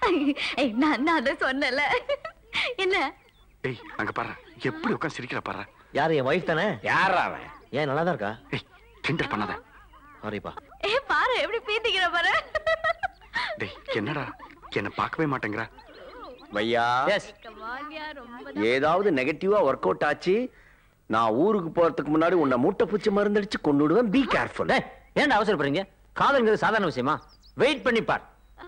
ஏய், நான் நான் அதை சொன்னல என்ன ஏய் அங்க பாரு எப்படி உட்காந்து சிரிக்கிற பாரு யாரு என் ஒய்ஃப் தானே யாரா அவன் ஏன் நல்லா தான் இருக்கா ஏய் கிண்டல் பண்ணாத சாரிப்பா ஏ பாரு எப்படி பீத்திக்கிற பாரு டேய் என்னடா என்ன பார்க்கவே மாட்டேங்கிற பையா எஸ் கமாலியா ரொம்ப ஏதாவது நெகட்டிவா ஒர்க் அவுட் ஆச்சு நான் ஊருக்கு போறதுக்கு முன்னாடி உன்னை மூட்டை பூச்சி மருந்தடிச்சு கொண்டு விடுவேன் பி கேர்ஃபுல் டேய் ஏன்டா அவசரப்படுறீங்க காதல்ங்கிறது சாதாரண விஷயமா வெயிட் பண்ணி பார்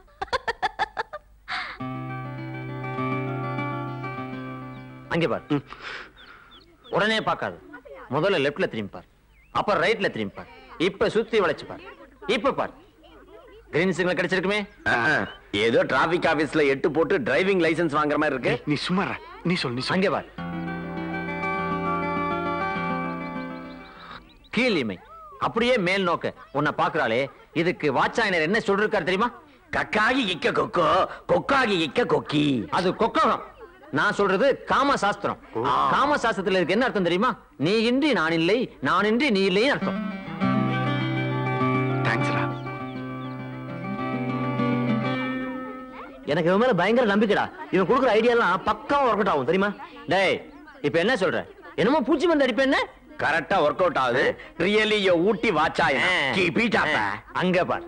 அங்கே பார் உடனே பார்க்காது முதல்ல லெஃப்ட்ல திரும்பி பார் அப்புறம் ரைட்ல திரும்பி பார் இப்ப சுத்தி வளைச்சு பார் இப்ப பார் கிரீன் சிக்னல் கிடைச்சிருக்குமே ஏதோ டிராபிக் ஆபீஸ்ல எட்டு போட்டு டிரைவிங் லைசென்ஸ் வாங்குற மாதிரி இருக்கு ஏய், நீ சும்மா இரு. நீ சொல் நீ சொல் அங்கே பார் கீழ் இமை அப்படியே மேல் நோக்க உன்னை பாக்குறாளே இதுக்கு வாட்சாயனர் என்ன சொல்லிருக்காரு தெரியுமா கக்காகி இக்க கொக்கோ கொக்காகி இக்க கொக்கி அது கொக்ககம் நான் சொல்றது காம சாஸ்திரம் காம சாஸ்திரத்துல இருக்கு என்ன அர்த்தம் தெரியுமா நீ இன்றி நான் இல்லை நான் இன்றி நீ இல்லைன்னு அர்த்தம் தேங்க்ஸ்டா எனக்கு இவன் மேல பயங்கர நம்பிக்கைடா இவன் கொடுக்குற ஐடியா எல்லாம் பக்காவா ஒர்க் அவுட் ஆகும் தெரியுமா டேய் இப்ப என்ன சொல்ற என்னமோ பூச்சி மருந்து அடிப்ப என்ன கரெக்டா ஒர்க் அவுட் ஆகுது ரியலி யோ ஊட்டி வாட்சாய கீப் இட் அப் ஆ, அங்க பார்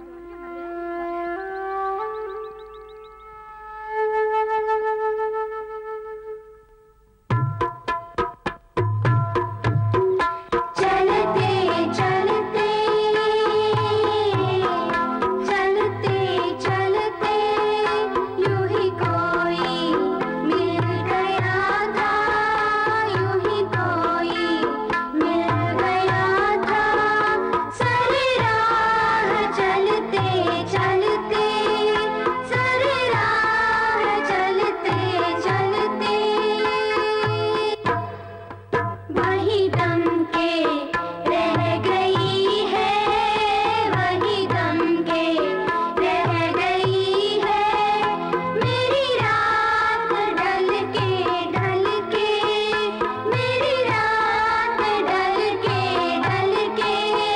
चलते चलते चलते चलते यूं ही कोई मिल गया था यूं ही कोई मिल गया था सारी राह चलते चलते सारी राह चलते चलते वही दम के रह गई है वही दम के रह गई है मेरी रात ढल के ढल के मेरी रात ढल के ढल के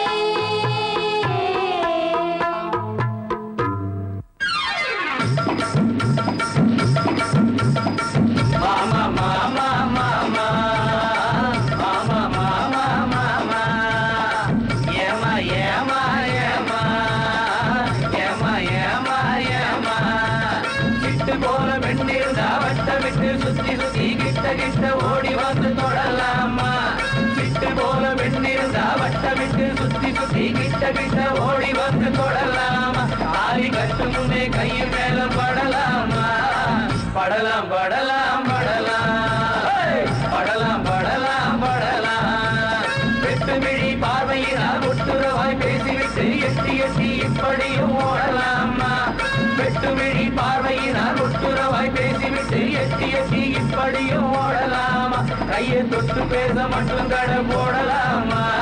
ஏமா ஏமா ஏமா ஏமா ஏமா ஏமா சிட்டு போல வெண்ணிருந்தா வட்டமிட்டு சுத்தி சுத்தி கிட்ட கிட்ட ஓடி வந்து தொடலாமா சிட்டு போல வெண்ணிருந்தா வட்டமிட்டு சுத்தி சுத்தி கிட்ட கிட்ட ஓடி வந்து தொடலாமா ஆரி கட்டு முன்னே கையில் மேல படலாமா படலாம் படலாம் படலாம் ஹே! படலாம் படலாம் படலாம் வெட்டு மிழி பார்வையினால் ஒட்டுறவாய் பேசிவிட்டு எட்டி எட்டி இப்படியும் ஓடலாமா வெட்டு மிழி பார்வையினால் ஒட்டுறவாய் பேசிவிட்டு எட்டி எட்டி இப்படியும் ஓடலாமா கையை தொட்டு பேச மட்டும் கடை போடலாமா